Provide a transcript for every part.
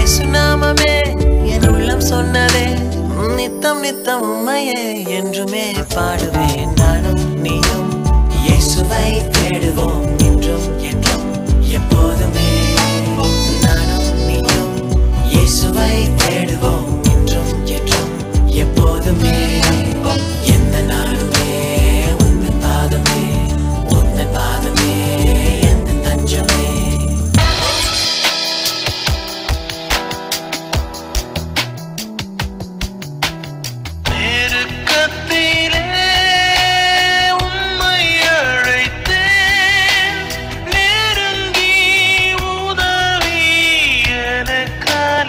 இயேசு நாமமே என் உள்ளம் சொன்னதே நித்தம் நித்தம் உம்மையே என்றுமே பாடுவேன் நானும் நீயும் இயேசுவை தேடுவோம் இன்றும் என்றும் எப்போதுமே நானும் நீயும் இயேசுவை தேடுவோம் இன்றும் என்றும் எப்போதுமே எந்த நாளுமே உந்தன் பாதமே உந்தன் பாதமே எந்த தஞ்சமே நெருக்கத்திலே உம்மை அழைத்தேன் நெருங்கி உதவி எனக்களித்தீர்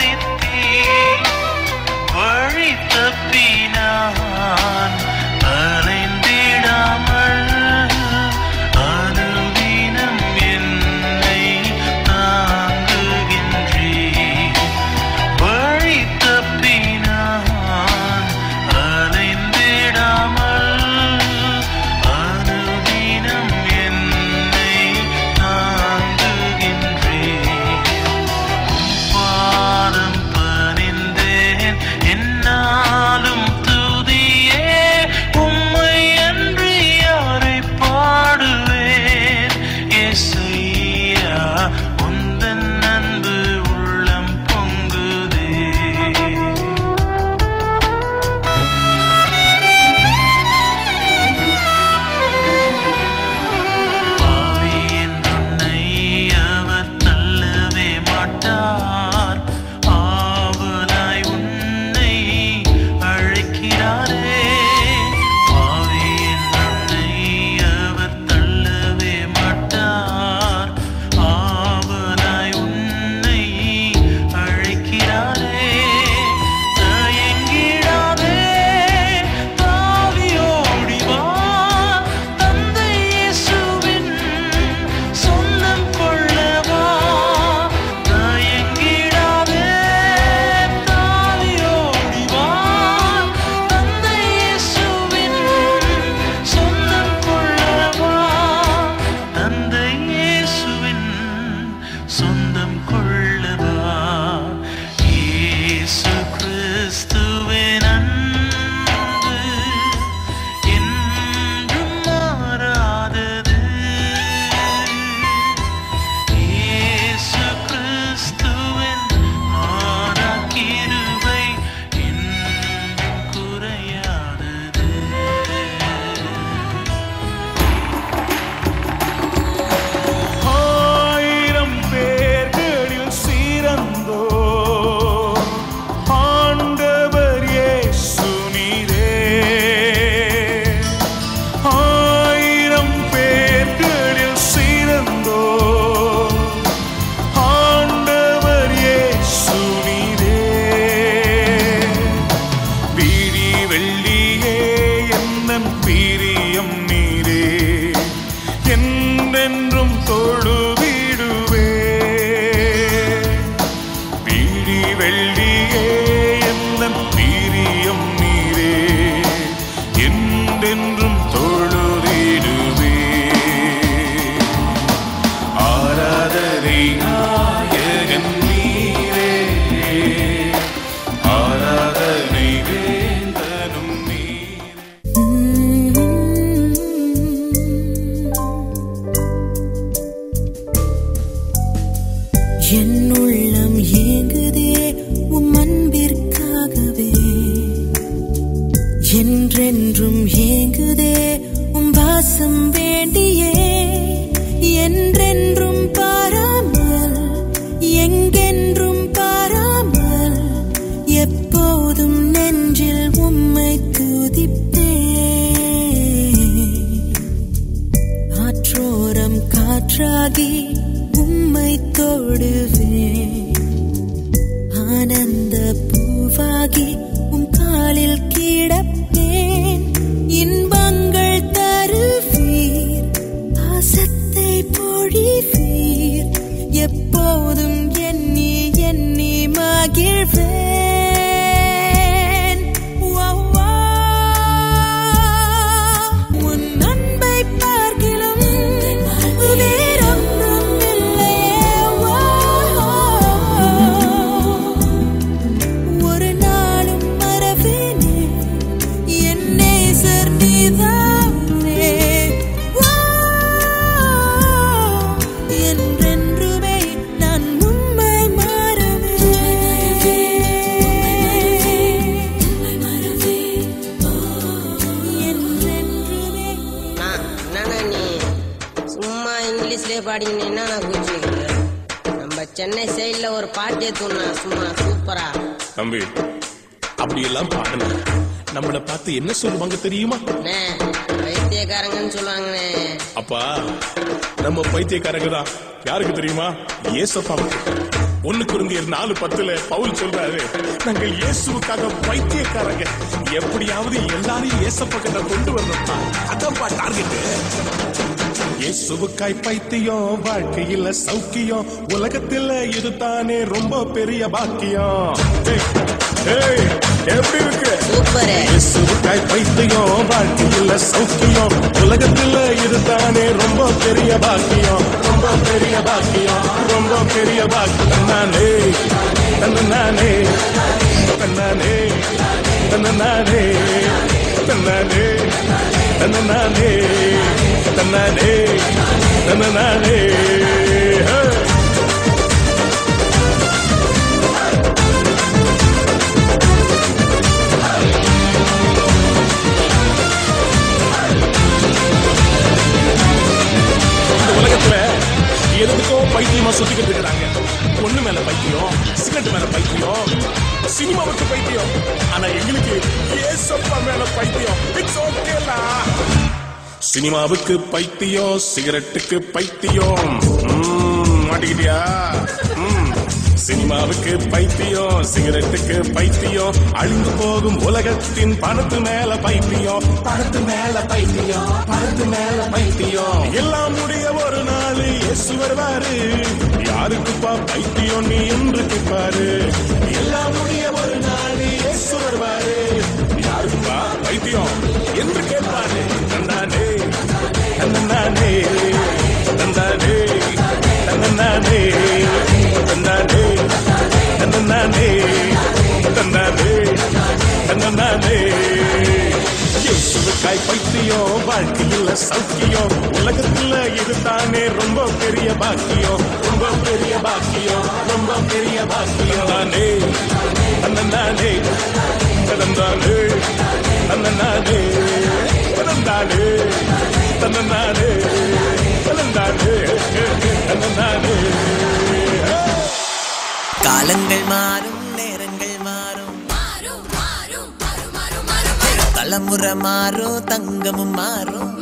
வழி தப்பினான் அலைந்திடாமல் அனுதினம் என்னை தாங்குகின்றீர் வழி தப்பினான் அலைந்திடாமல் அனுதினம் என்னை தாங்குகின்றேன் பாதம் பணிந்தேன் என்னாலும் துதியே உம்மை அன்று யாரை பாடுவேன் இசையா உந்தன் அன்பு உள்ளம் பொங்குதே பாவி என்றுன்னை அவர் தள்ளவே மாட்டார் ஆவலாய் உன்னை அழைக்கிறாரே பாவி என்றுன்னை அவர் தள்ளவே மாட்டார் ஆவலாய் உன்னை அழைக்கிறாரே தயங்கிடாதே தாவி ஓடி வா தந்தை இயேசுவின் சொந்தம் கொள்ளவா தயங்கிடாதே தாவி ஓடி வா தந்தை இயேசுவின் சொந்தம் கொள்ளவா தந்தை இயேசுவின் சொந்தம் கொள்ளவா இயேசு கிறிஸ்துவின் அன்பு என்றும் மாறாதது இயேசு கிறிஸ்துவின் மாறா கிருபை என்றும் குறையாதது ஆயிரம் பேர்களில் சிறந்தோ ஆண்டவர் இயேசு நீரே ஆயிரம் பேர்களில் சிறந்தோ ஆண்டவர் இயேசு நீரே பிரி வெள்ளியே என்னன் பிரியம் நீரே என்றென்றும் தொழுவிடுவே பிரி வெள்ளியே என்னன் பிரியம் நீரே என்றென்றும் தொழுதிடுவே ஆராதனை நாயகன் நீரே ஆராதனை வேந்தனும் நீரே என் உள்ளம் ஏங்குதே உம் அன்பிற்காகவே என்றென்றும் ஏங்குதே உம் வாசம் வேண்டியே என்றென்றும் பாராமல் எங்கென்றும் பாராமல் எப்போதும் நெஞ்சில் உம்மை துதிப்பேன் ஆற்றோரம் காற்றாகி உம்மை தொடுவேன் ஆனந்த பூவாகி உம் காலில் கிடப்பேன் இன்பங்கள் தருவீர் பாசத்தை பொழிவீர் எப்போதும் எண்ணி எண்ணி மகிழ்வேன் வா, வா. உன் அன்பை பார்க்கிலும் வேறொன்றும் இல்லையே. வா. சென்னை சைடுல ஒரு பாட்டியை தூண்ணா சும்மா சூப்பரா தம்பி அப்படியெல்லாம் பாடுன நம்மள பார்த்து என்ன சொல்லுவாங்க தெரியுமா அண்ணே வைத்தியக்காரங்கன்னு சொல்லுவாங்கண்ணே அப்பா நம்ம பைத்தியக்காரங்க தான் யாருக்கு தெரியுமா ஏசப்பாவுக்கு ஒண்ணு குருந்தியர் நாலு பத்துல பவுல் சொல்றாரு நாங்கள் இயேசுவுக்காக பைத்தியக்காரங்க எப்படியாவது எல்லாரையும் ஏசப்பா கிட்ட கொண்டு வரணும்ப்பா அதான்ப்பா டார்கெட் இயேசுவுக்காய் பைத்தியம் வாழ்க்கையில சௌக்கியம் உலகத்துல இதுதானே ரொம்ப பெரிய பாக்கியம் ஏய், ஏய், எப்படி இருக்கு சூப்பர் இயேசுவுக்காய் பைத்தியம் வாழ்க்கையில் சௌக்கியம் உலகத்தில் இதுதானே ரொம்ப பெரிய பாக்கியம் ரொம்ப பெரிய பாக்கியம் ரொம்ப பெரிய பாக்கியம் நானே தன்னானே தன்னானே தன்னானே தன்னானே தன்னானே தன்னானே தன்னானே Hey! இந்த உலகத்துல எதுக்கோ பைத்தியமா சுத்திக்கிட்டு இருக்கிறாங்க பொண்ணு மேல பைத்தியம் சிகரெட் மேல பைத்தியம் சினிமாவுக்கு பைத்தியம் ஆனா எங்களுக்கு ஏசப்பா மேல பைத்தியம் இட்ஸ் ஓகேலா சினிமாவுக்கு பைத்தியம் சிகரெட்டுக்கு பைத்தியம் ம், மாட்டிக்கிட்டியா ம். சினிமாவுக்கு பைத்தியம் சிகரெட்டுக்கு பைத்தியம் அழிந்து போகும் உலகத்தின் பணத்து மேல பைத்தியம் பணத்து மேல பைத்தியம் பணத்து மேல பைத்தியம் எல்லாம் முடிய ஒரு நாள் இயேசு வருவாரு யாருக்குப்பா பைத்தியம் நீ என்று கேட்பாரு எல்லாம் முடிய ஒரு நாள் இயேசு வருவாரு யாருக்குப்பா பைத்தியம் என்று கேட்பாரு தந்தானே தந்தானே தந்தானே தந்தானே தந்தானே தந்தானே தந்தானே தந்தானே இயேசுவுக்காய் பைத்தியம் வாழ்க்கையில் சௌக்கியம் உலகத்துல இதுதானே ரொம்ப பெரிய பாக்கியம் ரொம்ப பெரிய பாக்கியம் ரொம்ப பெரிய பாக்கியம் தானே தந்தானே தந்தானே தந்தானே தந்தானே தந்தானே தந்தானே தந்தானே காலங்கள் மாறும் நேரங்கள் மாறும் தலைமுறை மாறும் தங்கமும் மாறும்